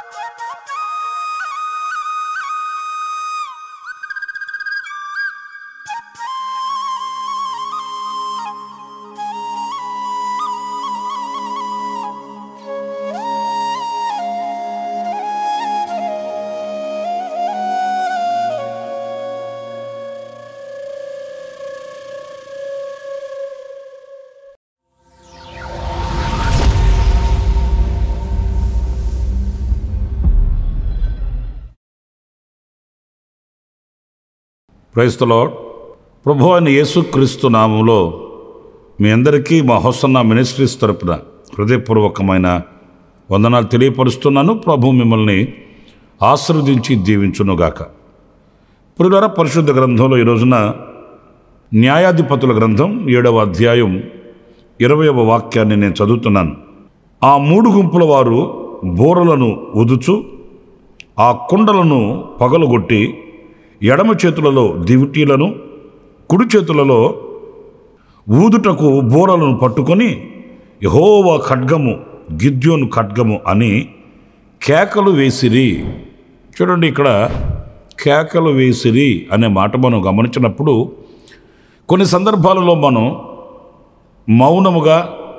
క్రైస్తలో ప్రభు అయిన యేసుక్రీస్తు నామంలో మీ అందరికీ మా హోసన్న మినిస్ట్రీస్ తరపున హృదయపూర్వకమైన వందనాలు తెలియపరుస్తున్నాను ప్రభు మిమ్మల్ని ఆశీర్వదించి దీవించునుగాక పురుగర పరిశుద్ధ గ్రంథంలో ఈ రోజున న్యాయాధిపతుల గ్రంథం ఏడవ అధ్యాయం ఇరవయవ వాక్యాన్ని నేను చదువుతున్నాను ఆ మూడు గుంపుల వారు బోరలను ఉదుచు ఆ కుండలను పగలగొట్టి ఎడమ చేతులలో దివిటీలను కుడి చేతులలో ఊదుటకు బోరలను పట్టుకొని యహోవా ఖడ్గము గిద్యోను ఖడ్గము అని కేకలు వేసిరి చూడండి ఇక్కడ కేకలు వేసిరి అనే మాట మనం గమనించినప్పుడు కొన్ని సందర్భాలలో మనం మౌనముగా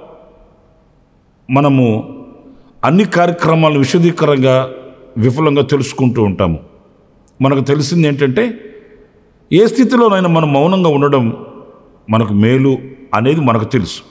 మనము అన్ని కార్యక్రమాలు విశదీకరంగా విఫలంగా తెలుసుకుంటూ ఉంటాము మనకు తెలిసింది ఏంటంటే ఏ స్థితిలోనైనా మనం మౌనంగా ఉండడం మనకు మేలు అనేది మనకు తెలుసు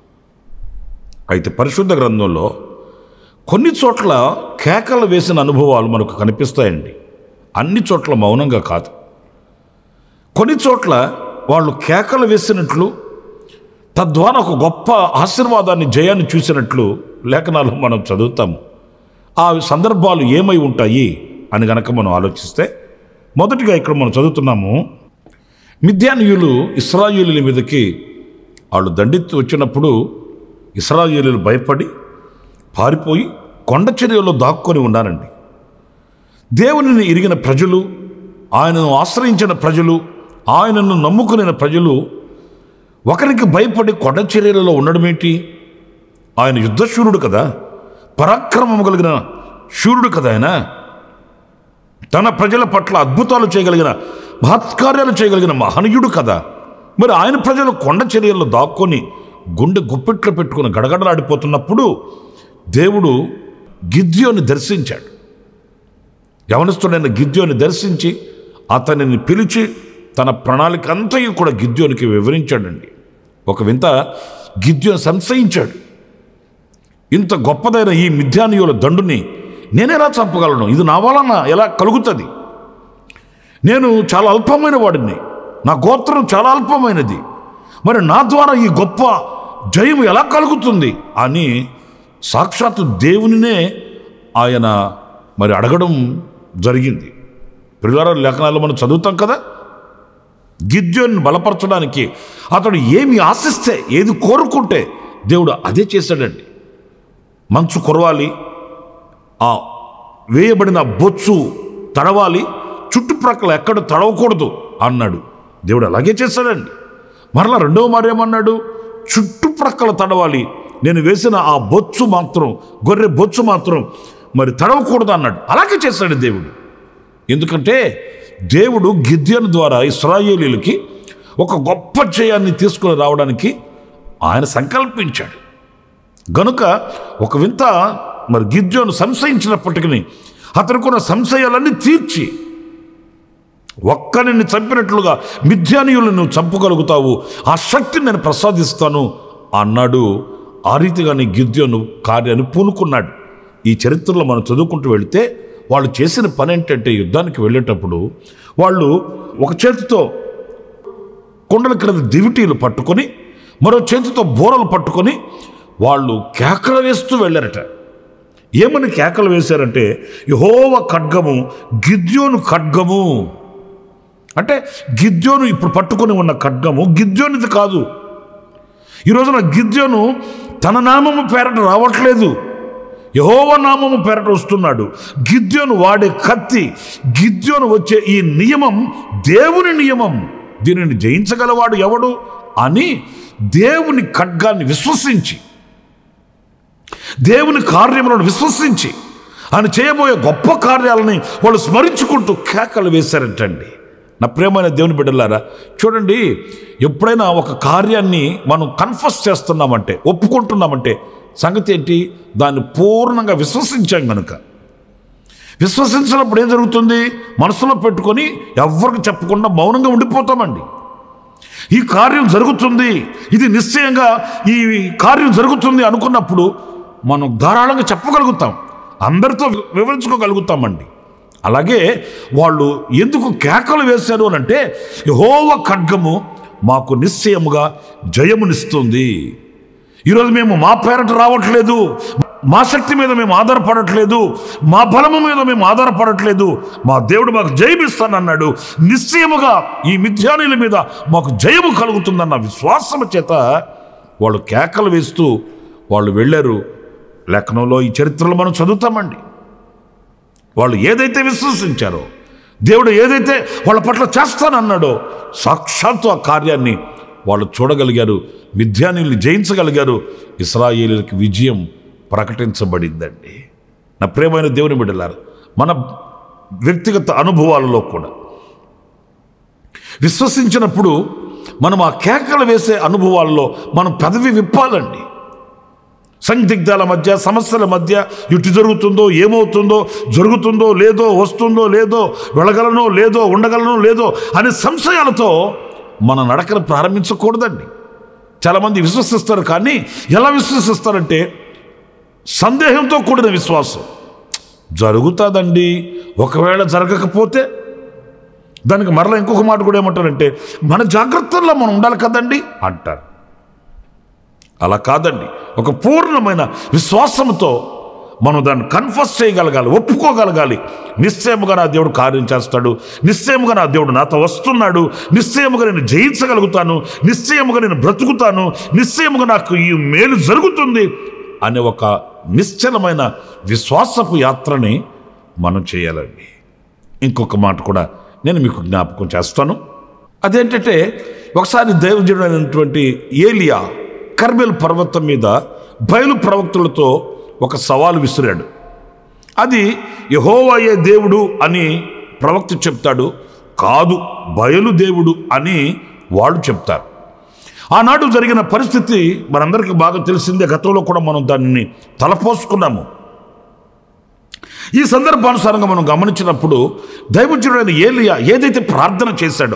అయితే పరిశుద్ధ గ్రంథంలో కొన్ని చోట్ల కేకలు వేసిన అనుభవాలు మనకు కనిపిస్తాయండి అన్ని చోట్ల మౌనంగా కాదు కొన్ని చోట్ల వాళ్ళు కేకలు వేసినట్లు తద్వారా ఒక గొప్ప ఆశీర్వాదాన్ని జయాన్ని చూసినట్లు లేఖనాలు మనం చదువుతాము ఆ సందర్భాలు ఏమై ఉంటాయి అని గనక మనం ఆలోచిస్తే మొదటిగా ఇక్కడ మనం చదువుతున్నాము మిథ్యానీయులు ఇస్రాయేలీల మీదకి వాళ్ళు దండెత్తి వచ్చినప్పుడు ఇస్రాయేలీలు భయపడి పారిపోయి కొండ చర్యలో దాక్కొని ఉన్నారండి దేవునిని ఎరిగిన ప్రజలు ఆయనను ఆశ్రయించిన ప్రజలు ఆయనను నమ్ముకునే ప్రజలు ఒకరికి భయపడి కొండ చర్యలలో ఉండడమేంటి ఆయన యుద్ధశూరుడు కదా పరాక్రమము కలిగిన శూరుడు కదా ఆయన తన ప్రజల పట్ల అద్భుతాలు చేయగలిగిన మహత్కార్యాలు చేయగలిగిన మహనీయుడు కదా మరి ఆయన ప్రజలు కొండ చర్యల్లో దాక్కొని గుండె గుప్పెట్లో పెట్టుకుని గడగడలాడిపోతున్నప్పుడు దేవుడు గిద్యోని దర్శించాడు యవనస్తుడైన గిద్యోని దర్శించి అతనిని పిలిచి తన ప్రణాళిక అంతయు కూడా గిద్యోనికి వివరించాడండి ఒక వింత గిద్యోని సంశయించాడు ఇంత గొప్పదైన ఈ మిథ్యానీయుల దండుని నేనెలా చంపగలను ఇది నా వలన ఎలా కలుగుతుంది నేను చాలా అల్పమైన వాడిని నా గోత్రం చాలా అల్పమైనది మరి నా ద్వారా ఈ గొప్ప జయం ఎలా కలుగుతుంది అని సాక్షాత్తు దేవునినే ఆయన మరి అడగడం జరిగింది పిల్లల లేఖనాల్లో మనం చదువుతాం కదా గిద్యోని బలపరచడానికి అతడు ఏమి ఆశిస్తే ఏది కోరుకుంటే దేవుడు అదే చేశాడండి మంచు కురవాలి ఆ వేయబడిన బొచ్చు తడవాలి చుట్టుప్రక్కల ఎక్కడ తడవకూడదు అన్నాడు దేవుడు అలాగే చేశాడండి మరలా రెండవ మాట ఏమన్నాడు చుట్టుప్రక్కల తడవాలి నేను వేసిన ఆ బొచ్చు మాత్రం గొర్రె బొచ్చు మాత్రం మరి తడవకూడదు అన్నాడు అలాగే చేశాడు దేవుడు ఎందుకంటే దేవుడు గిద్యను ద్వారా ఇస్రాయేలీలకి ఒక గొప్ప జయాన్ని తీసుకుని రావడానికి ఆయన సంకల్పించాడు గనుక ఒక వింత మరి గిద్యోను సంశయించినప్పటికీ అతనుకున్న సంశయాలన్నీ తీర్చి ఒక్కరిని చంపినట్లుగా మిథ్యానీయులను నువ్వు చంపగలుగుతావు ఆ శక్తిని నేను ప్రసాదిస్తాను అన్నాడు ఆ రీతిగానే గిద్యోను కార్యాన్ని పూనుకున్నాడు ఈ చరిత్రలో మనం చదువుకుంటూ వెళితే వాళ్ళు చేసిన పని ఏంటంటే యుద్ధానికి వెళ్ళేటప్పుడు వాళ్ళు ఒక చేతితో కొండల క్రింద దివిటీలు పట్టుకొని మరో చేతితో బోరలు పట్టుకొని వాళ్ళు కేకలు వేస్తూ వెళ్ళారట ఏమని కేకలు వేశారంటే యహోవ ఖడ్గము గిద్యోను ఖడ్గము అంటే గిద్యోను ఇప్పుడు పట్టుకొని ఉన్న ఖడ్గము గిద్యోనిది కాదు ఈ రోజున గిద్యోను తన నామము పేరట రావట్లేదు యహోవ నామము పేరట వస్తున్నాడు గిద్యోను వాడే కత్తి గిద్యోను వచ్చే ఈ నియమం దేవుని నియమం దీనిని జయించగలవాడు ఎవడు అని దేవుని ఖడ్గాన్ని విశ్వసించి దేవుని కార్యములను విశ్వసించి ఆయన చేయబోయే గొప్ప కార్యాలని వాళ్ళు స్మరించుకుంటూ కేకలు వేశారంటండి నా ప్రేమైన దేవుని బిడ్డలారా చూడండి ఎప్పుడైనా ఒక కార్యాన్ని మనం కన్ఫస్ చేస్తున్నామంటే ఒప్పుకుంటున్నామంటే సంగతి ఏంటి దాన్ని పూర్ణంగా విశ్వసించాం కనుక విశ్వసించినప్పుడు ఏం జరుగుతుంది మనసులో పెట్టుకొని ఎవరికి చెప్పకుండా మౌనంగా ఉండిపోతామండి ఈ కార్యం జరుగుతుంది ఇది నిశ్చయంగా ఈ కార్యం జరుగుతుంది అనుకున్నప్పుడు మనం ధారాళంగా చెప్పగలుగుతాం అందరితో వివరించుకోగలుగుతామండి అలాగే వాళ్ళు ఎందుకు కేకలు వేశారు అని అంటే యహోవ ఖడ్గము మాకు నిశ్చయముగా జయమునిస్తుంది ఈరోజు మేము మా పేరట రావట్లేదు మా శక్తి మీద మేము ఆధారపడట్లేదు మా బలము మీద మేము ఆధారపడట్లేదు మా దేవుడు మాకు జయమిస్తానన్నాడు నిశ్చయముగా ఈ మిథ్యానుల మీద మాకు జయము కలుగుతుందన్న విశ్వాసము చేత వాళ్ళు కేకలు వేస్తూ వాళ్ళు వెళ్ళారు లేఖనంలో ఈ చరిత్రలో మనం చదువుతామండి వాళ్ళు ఏదైతే విశ్వసించారో దేవుడు ఏదైతే వాళ్ళ పట్ల చేస్తానన్నాడో సాక్షాత్తు ఆ కార్యాన్ని వాళ్ళు చూడగలిగారు మిథ్యానుల్ని జయించగలిగారు ఇస్రాయేలీలకి విజయం ప్రకటించబడిందండి నా ప్రేమైన దేవుని బిడ్డలారు మన వ్యక్తిగత అనుభవాలలో కూడా విశ్వసించినప్పుడు మనం ఆ కేకలు వేసే అనుభవాల్లో మనం పెదవి విప్పాలండి సందిగ్ధాల మధ్య సమస్యల మధ్య ఇటు జరుగుతుందో ఏమవుతుందో జరుగుతుందో లేదో వస్తుందో లేదో వెళ్ళగలనో లేదో ఉండగలనో లేదో అనే సంశయాలతో మన నడకను ప్రారంభించకూడదండి చాలామంది విశ్వసిస్తారు కానీ ఎలా విశ్వసిస్తారంటే సందేహంతో కూడిన విశ్వాసం జరుగుతుందండి ఒకవేళ జరగకపోతే దానికి మరలా ఇంకొక మాట కూడా ఏమంటారంటే మన జాగ్రత్తల్లో మనం ఉండాలి కదండి అంటారు అలా కాదండి ఒక పూర్ణమైన విశ్వాసంతో మనం దాన్ని కన్ఫస్ చేయగలగాలి ఒప్పుకోగలగాలి నిశ్చయముగా నా దేవుడు కార్యం చేస్తాడు నిశ్చయముగా నా దేవుడు నాతో వస్తున్నాడు నిశ్చయముగా నేను జయించగలుగుతాను నిశ్చయముగా నేను బ్రతుకుతాను నిశ్చయముగా నాకు ఈ మేలు జరుగుతుంది అనే ఒక నిశ్చలమైన విశ్వాసపు యాత్రని మనం చేయాలండి ఇంకొక మాట కూడా నేను మీకు జ్ఞాపకం చేస్తాను అదేంటంటే ఒకసారి దైవజనుడైనటువంటి ఏలియా కర్మెల్ పర్వతం మీద బయలు ప్రవక్తులతో ఒక సవాలు విసిరాడు అది యహోవయే దేవుడు అని ప్రవక్త చెప్తాడు కాదు బయలు దేవుడు అని వాళ్ళు చెప్తారు ఆనాడు జరిగిన పరిస్థితి మనందరికీ బాగా తెలిసిందే గతంలో కూడా మనం దానిని తలపోసుకున్నాము ఈ సందర్భానుసారంగా మనం గమనించినప్పుడు దైవజనుడైన ఏలియా ఏదైతే ప్రార్థన చేశాడో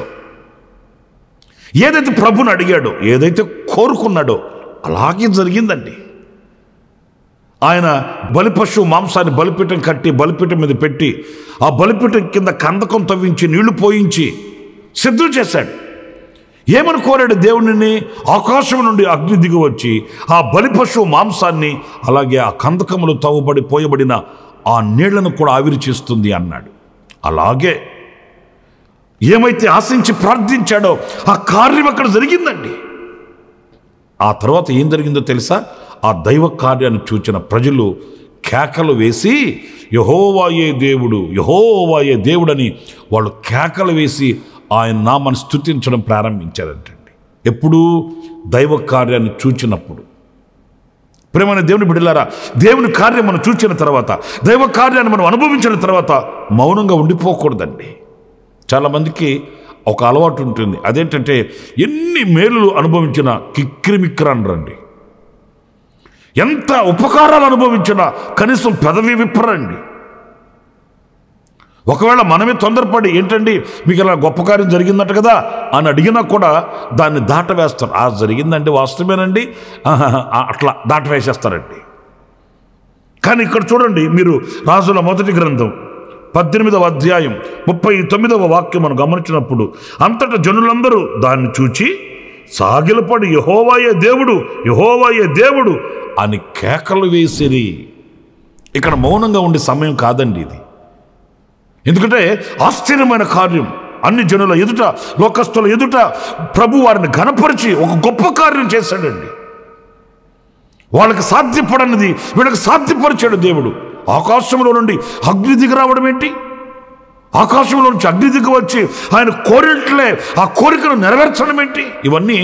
ఏదైతే ప్రభుని అడిగాడో ఏదైతే కోరుకున్నాడో అలాగే జరిగిందండి ఆయన బలిపశువు మాంసాన్ని బలిపీఠం కట్టి బలిపీఠం మీద పెట్టి ఆ బలిపీఠం కింద కందకం తవ్వించి నీళ్లు పోయించి సిద్ధం చేశాడు ఏమని కోరాడు దేవుడిని ఆకాశం నుండి అగ్ని దిగి వచ్చి ఆ బలిపశువు మాంసాన్ని అలాగే ఆ కందకములు తవ్వబడి పోయబడిన ఆ నీళ్లను కూడా ఆవిరి చేస్తుంది అన్నాడు అలాగే ఏమైతే ఆశించి ప్రార్థించాడో ఆ కార్యం అక్కడ జరిగిందండి ఆ తర్వాత ఏం జరిగిందో తెలుసా ఆ దైవ కార్యాన్ని చూచిన ప్రజలు కేకలు వేసి యహోవాయే దేవుడు యహోవాయే దేవుడని వాళ్ళు కేకలు వేసి ఆయన నామని స్థుతించడం ప్రారంభించారంటండి ఎప్పుడు దైవ కార్యాన్ని చూచినప్పుడు ప్రేమైన దేవుని బిడ్డలారా దేవుని కార్యం మనం చూచిన తర్వాత దైవ కార్యాన్ని మనం అనుభవించిన తర్వాత మౌనంగా ఉండిపోకూడదండి చాలామందికి ఒక అలవాటు ఉంటుంది అదేంటంటే ఎన్ని మేలులు అనుభవించినా కిక్కిరిమిక్కిరనరండి ఎంత ఉపకారాలు అనుభవించినా కనీసం పెదవి విప్పరండి ఒకవేళ మనమే తొందరపడి ఏంటండి మీకు ఇలా గొప్ప కార్యం జరిగిందట కదా అని అడిగినా కూడా దాన్ని దాటవేస్తారు ఆ జరిగిందండి వాస్తవమేనండి ఆహాహా, ఆ, అట్లా దాటవేసేస్తారండి కానీ ఇక్కడ చూడండి మీరు రాజుల మొదటి గ్రంథం పద్దెనిమిదవ అధ్యాయం ముప్పై తొమ్మిదవ వాక్యం మనం గమనించినప్పుడు అంతటా జనులందరూ దాన్ని చూచి సాగిలపడి యహోవాయే దేవుడు యహోవాయే దేవుడు అని కేకలు వేసిరి ఇక్కడ మౌనంగా ఉండే సమయం కాదండి ఇది ఎందుకంటే ఆశ్చర్యమైన కార్యం అన్ని జనుల ఎదుట లోకస్తుల ఎదుట ప్రభు వారిని ఘనపరిచి ఒక గొప్ప కార్యం చేశాడండి వాళ్ళకి సాధ్యపడనిది వీళ్ళకి సాధ్యపరిచాడు దేవుడు ఆకాశంలో నుండి అగ్ని దిగి రావడం ఏంటి ఆకాశంలో నుంచి అగ్ని దిగి వచ్చి ఆయన కోరినట్లే ఆ కోరికను నెరవేర్చడం ఏంటి ఇవన్నీ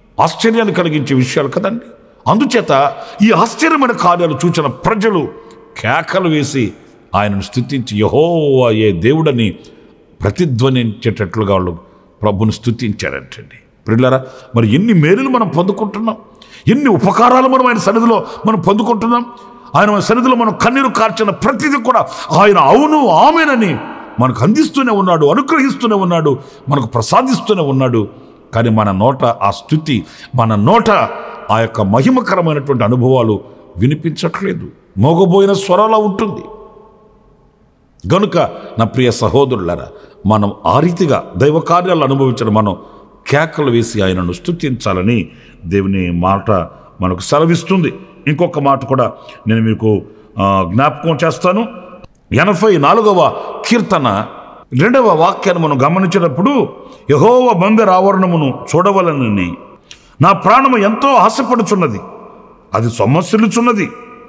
ఆశ్చర్యాన్ని కలిగించే విషయాలు కదండి అందుచేత ఈ ఆశ్చర్యమైన కార్యాలు చూచిన ప్రజలు కేకలు వేసి ఆయనను స్థుతించి యహోవా ఏ దేవుడని ప్రతిధ్వనించేటట్లుగా వాళ్ళు ప్రభుని స్థుతించారంటండి ప్రిల్లరా మరి ఎన్ని మేలులు మనం పొందుకుంటున్నాం ఎన్ని ఉపకారాలు మనం ఆయన సన్నిధిలో మనం పొందుకుంటున్నాం ఆయన సన్నిధిలో మనం కన్నీరు కార్చిన ప్రతిదీ కూడా ఆయన అవును ఆమెనని మనకు అందిస్తూనే ఉన్నాడు అనుగ్రహిస్తూనే ఉన్నాడు మనకు ప్రసాదిస్తూనే ఉన్నాడు కానీ మన నోట ఆ స్థుతి మన నోట ఆ యొక్క మహిమకరమైనటువంటి అనుభవాలు వినిపించట్లేదు మోగబోయిన స్వరాలా ఉంటుంది గనుక నా ప్రియ సహోదరులరా మనం ఆ రీతిగా దైవ కార్యాలు అనుభవించడం మనం కేకలు వేసి ఆయనను స్తుతించాలని దేవుని మాట మనకు సెలవిస్తుంది ఇంకొక మాట కూడా నేను మీకు ఆ, జ్ఞాపకం చేస్తాను ఎనభై నాలుగవ కీర్తన రెండవ వాక్యాన్ని మనం గమనించినప్పుడు యహోవ మందిర ఆవరణమును చూడవలనని నా ప్రాణము ఎంతో ఆశపడుచున్నది అది సొమ్మసిల్లుచున్నది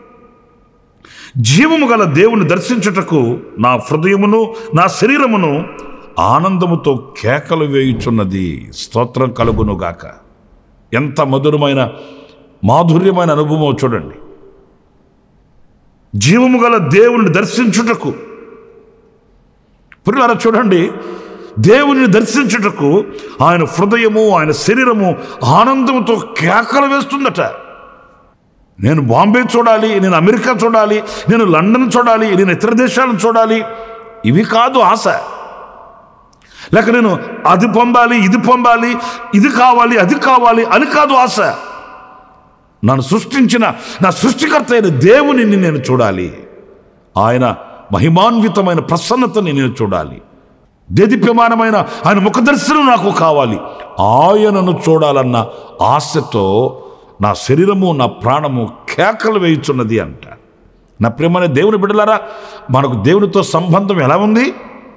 జీవము గల దేవుని దర్శించుటకు నా హృదయమును నా శరీరమును ఆనందముతో కేకలు వేయుచున్నది స్తోత్రం కలుగునుగాక ఎంత మధురమైన మాధుర్యమైన అనుభవం చూడండి జీవము గల దేవుని దర్శించుటకు పిల్లరా చూడండి దేవుని దర్శించుటకు ఆయన హృదయము ఆయన శరీరము ఆనందంతో కేకలు వేస్తుందట నేను బాంబే చూడాలి నేను అమెరికా చూడాలి నేను లండన్ చూడాలి నేను ఇతర దేశాలను చూడాలి ఇవి కాదు ఆశ లేక నేను అది పొందాలి ఇది పొందాలి ఇది కావాలి అది కావాలి అని కాదు ఆశ నన్ను సృష్టించిన నా సృష్టికర్త అయిన దేవునిని నేను చూడాలి ఆయన మహిమాన్వితమైన ప్రసన్నతని నేను చూడాలి దేదీప్యమానమైన ఆయన ముఖదర్శనం నాకు కావాలి ఆయనను చూడాలన్న ఆశతో నా శరీరము నా ప్రాణము కేకలు వేయుచున్నది అంట నా ప్రేమనే దేవుని బిడ్డలారా మనకు దేవునితో సంబంధం ఎలా ఉంది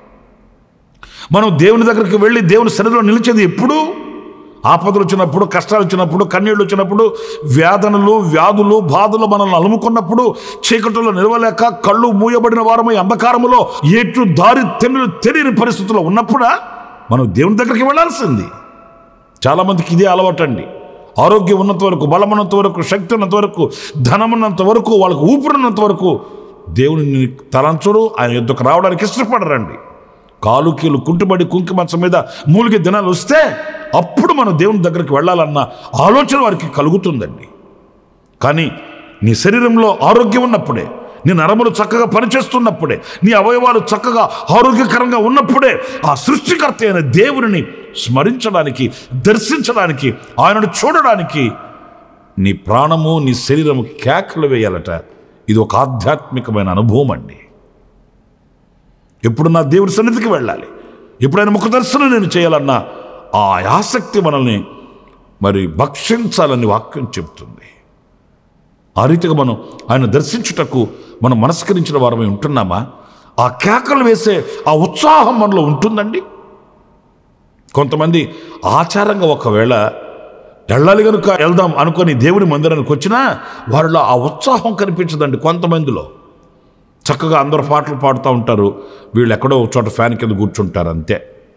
మనం దేవుని దగ్గరికి వెళ్ళి దేవుని సన్నిధిలో నిలిచేది ఎప్పుడు ఆపదలు వచ్చినప్పుడు కష్టాలు వచ్చినప్పుడు కన్నీళ్ళు వచ్చినప్పుడు వేదనలు వ్యాధులు బాధలు మనల్ని అలుముకున్నప్పుడు చీకటిలో నిలవలేక కళ్ళు మూయబడిన వారమై అంధకారములో ఎటు దారి తెలు తెలియని పరిస్థితుల్లో ఉన్నప్పుడా మనం దేవుని దగ్గరికి వెళ్ళాల్సింది చాలామందికి ఇదే అలవాటండి ఆరోగ్యం ఉన్నంత వరకు బలం ఉన్నంత వరకు శక్తి ఉన్నంత వరకు ధనం ఉన్నంత వరకు వాళ్ళకు ఊపిరినంత వరకు దేవుని తలంచరు ఆయన యుద్ధకు రావడానికి ఇష్టపడరండి కాలు కీలు కుంటుబడి కుంకి మంచం మీద మూలిగే దినాలు వస్తే అప్పుడు మనం దేవుని దగ్గరికి వెళ్ళాలన్న ఆలోచన వారికి కలుగుతుందండి కానీ నీ శరీరంలో ఆరోగ్యం ఉన్నప్పుడే నీ నరములు చక్కగా పనిచేస్తున్నప్పుడే నీ అవయవాలు చక్కగా ఆరోగ్యకరంగా ఉన్నప్పుడే ఆ సృష్టికర్త అయిన దేవుని స్మరించడానికి దర్శించడానికి ఆయనను చూడడానికి నీ ప్రాణము నీ శరీరము కేకలు వేయాలట ఇది ఒక ఆధ్యాత్మికమైన అనుభవం అండి ఎప్పుడు నా దేవుడి సన్నిధికి వెళ్ళాలి ఎప్పుడైనా ముఖ దర్శనం నేను చేయాలన్నా ఆ ఆసక్తి మనల్ని మరి భక్షించాలని వాక్యం చెబుతుంది ఆ రీతిగా మనం ఆయన దర్శించుటకు మనం మనస్కరించిన వారమై ఉంటున్నామా ఆ కేకలు వేసే ఆ ఉత్సాహం మనలో ఉంటుందండి కొంతమంది ఆచారంగా ఒకవేళ వెళ్ళాలి కనుక వెళ్దాం అనుకొని దేవుని మందిరానికి వచ్చినా వారిలో ఆ ఉత్సాహం కనిపించదండి కొంతమందిలో చక్కగా అందరు పాటలు పాడుతూ ఉంటారు వీళ్ళు ఎక్కడో ఒక చోట ఫ్యాన్ కింద కూర్చుంటారు అంతే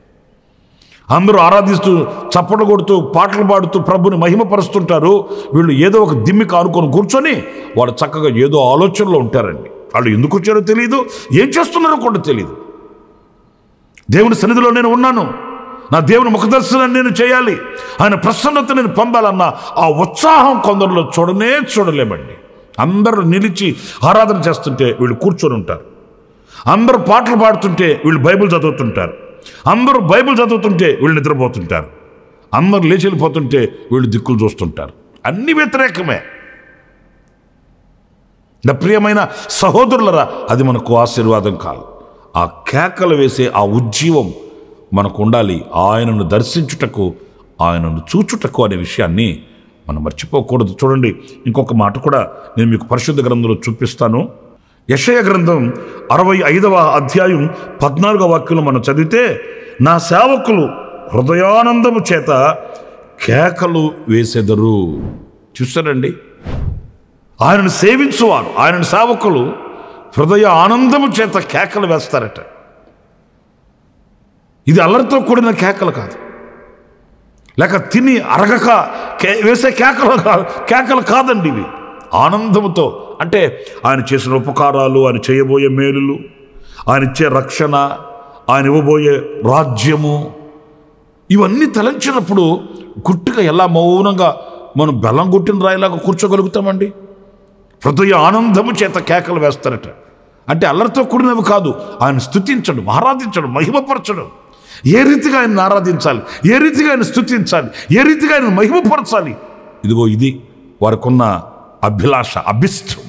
అందరూ ఆరాధిస్తూ చప్పట్లు కొడుతూ పాటలు పాడుతూ ప్రభుని మహిమపరుస్తుంటారు వీళ్ళు ఏదో ఒక దిమ్మికి ఆనుకొని కూర్చొని వాళ్ళు చక్కగా ఏదో ఆలోచనలో ఉంటారండి వాళ్ళు ఎందుకు వచ్చారో తెలియదు ఏం చేస్తున్నారో కూడా తెలియదు దేవుని సన్నిధిలో నేను ఉన్నాను నా దేవుని ముఖదర్శనాన్ని నేను చేయాలి ఆయన ప్రసన్నత నేను పొందాలన్న ఆ ఉత్సాహం కొందరిలో చూడనే చూడలేమండి అందరూ నిలిచి ఆరాధన చేస్తుంటే వీళ్ళు కూర్చొని ఉంటారు అందరూ పాటలు పాడుతుంటే వీళ్ళు బైబిల్ చదువుతుంటారు అందరూ బైబిల్ చదువుతుంటే వీళ్ళు నిద్రపోతుంటారు అందరూ లేచి వెళ్ళిపోతుంటే వీళ్ళు దిక్కులు చూస్తుంటారు అన్ని వ్యతిరేకమే నా ప్రియమైన సహోదరులరా అది మనకు ఆశీర్వాదం కాదు ఆ కేకలు వేసే ఆ ఉజ్జీవం మనకు ఉండాలి ఆయనను దర్శించుటకు ఆయనను చూచుటకు అనే విషయాన్ని మనం మర్చిపోకూడదు చూడండి ఇంకొక మాట కూడా నేను మీకు పరిశుద్ధ గ్రంథంలో చూపిస్తాను యషయ గ్రంథం అరవై ఐదవ అధ్యాయం పద్నాలుగవ వాక్యంలో మనం చదివితే నా సేవకులు హృదయానందము చేత కేకలు వేసెదరు చూస్తారండి ఆయనను సేవించువారు ఆయన సేవకులు హృదయ ఆనందము చేత కేకలు వేస్తారట ఇది అల్లరితో కూడిన కేకలు కాదు లేక తిని అరగక కే వేసే కేకలు కాదు కేకలు కాదండి ఇవి ఆనందముతో అంటే ఆయన చేసిన ఉపకారాలు ఆయన చేయబోయే మేలులు ఆయన ఇచ్చే రక్షణ ఆయన ఇవ్వబోయే రాజ్యము ఇవన్నీ తలంచినప్పుడు గుట్టుగా ఎలా మౌనంగా మనం బెల్లం గుట్టిన రాయిలాగా కూర్చోగలుగుతామండి హృదయ ఆనందము చేత కేకలు వేస్తారట అంటే అల్లరితో కూడినవి కాదు ఆయన స్థుతించడం ఆరాధించడం మహిమపరచడం ఏ రీతిగా ఆయన ఆరాధించాలి ఏ రీతిగా ఆయన స్థుతించాలి ఏ రీతిగా ఆయన మహిమపరచాలి ఇదిగో ఇది వారికి ఉన్న అభిలాష అభిష్టం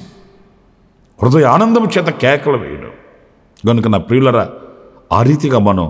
హృదయ ఆనందము చేత కేకలు వేయడం కనుక నా ప్రియులరా ఆ రీతిగా మనం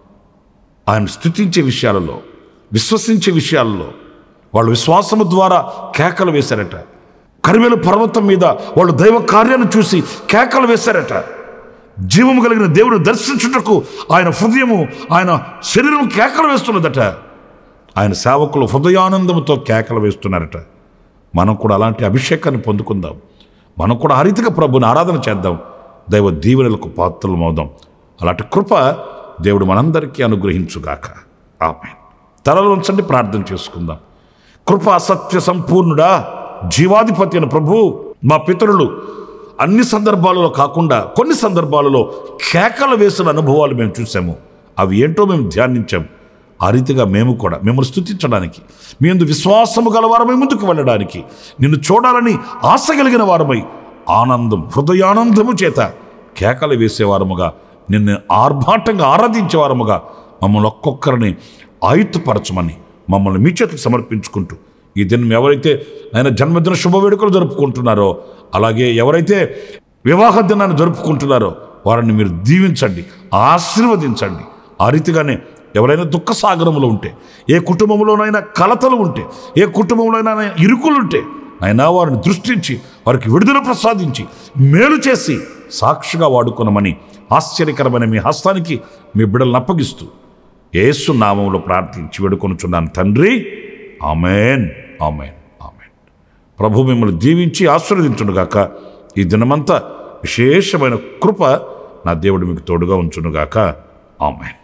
ఆయన స్థుతించే విషయాలలో విశ్వసించే విషయాలలో వాళ్ళు విశ్వాసము ద్వారా కేకలు వేశారట కరివేలు పర్వతం మీద వాళ్ళు దైవ కార్యాన్ని చూసి కేకలు వేశారట జీవము కలిగిన దేవుని దర్శించుటకు ఆయన హృదయము ఆయన శరీరం కేకలు వేస్తున్నదట ఆయన సేవకులు హృదయానందంతో కేకలు వేస్తున్నారట మనం కూడా అలాంటి అభిషేకాన్ని పొందుకుందాం మనం కూడా ఆ రీతిగా ప్రభుని ఆరాధన చేద్దాం దైవ దీవెనలకు పాత్రలు మోదాం అలాంటి కృప దేవుడు మనందరికీ అనుగ్రహించుగాక ఆమె తలలు ఉంచండి ప్రార్థన చేసుకుందాం కృప సత్య సంపూర్ణుడా జీవాధిపతి అయిన ప్రభు మా పితరులు అన్ని సందర్భాలలో కాకుండా కొన్ని సందర్భాలలో కేకలు వేసిన అనుభవాలు మేము చూసాము అవి ఏంటో మేము ధ్యానించాం ఆ రీతిగా మేము కూడా మిమ్మల్ని స్థుతించడానికి మీ అందు విశ్వాసము గలవారమై ముందుకు వెళ్ళడానికి నిన్ను చూడాలని ఆశ కలిగిన వారమై ఆనందం హృదయానందము చేత కేకలు వేసేవారముగా నిన్ను ఆర్భాటంగా ఆరాధించేవారముగా మమ్మల్ని ఒక్కొక్కరిని ఆయుత్తపరచమని మమ్మల్ని మీ చేతులకు సమర్పించుకుంటూ ఈ దినం ఎవరైతే ఆయన జన్మదిన శుభవేడుకలు జరుపుకుంటున్నారో అలాగే ఎవరైతే వివాహ దినాన్ని జరుపుకుంటున్నారో వారిని మీరు దీవించండి ఆశీర్వదించండి ఆ రీతిగానే ఎవరైనా దుఃఖ సాగరంలో ఉంటే ఏ కుటుంబంలోనైనా కలతలు ఉంటే ఏ కుటుంబంలోనైనా ఇరుకులు ఉంటే అయినా వారిని దృష్టించి వారికి విడుదల ప్రసాదించి మేలు చేసి సాక్షిగా వాడుకునమని ఆశ్చర్యకరమైన మీ హస్తానికి మీ బిడ్డలను అప్పగిస్తూ యేసు నామంలో ప్రార్థించి వేడుకొనుచున్నాను తండ్రి ఆమెన్ ఆమెన్ ఆమెన్ ప్రభు మిమ్మల్ని దీవించి ఆశీర్వదించునుగాక ఈ దినమంతా విశేషమైన కృప నా దేవుడు మీకు తోడుగా ఉంచునుగాక ఆమెన్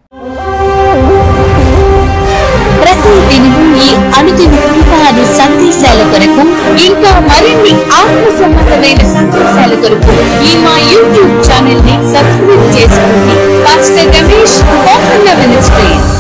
ప్రతి దినము ఈ అనుదిన కృపాను సందేశాల కొరకు ఇంకా మరిన్ని ఆత్మ సంబంధమైన సందేశాల కొరకు ఈ మా యూట్యూబ్ ఛానల్ ని సబ్స్క్రైబ్ చేసుకోండి పాస్టర్ రమేష్ కోపన్న మినిస్ట్రీస్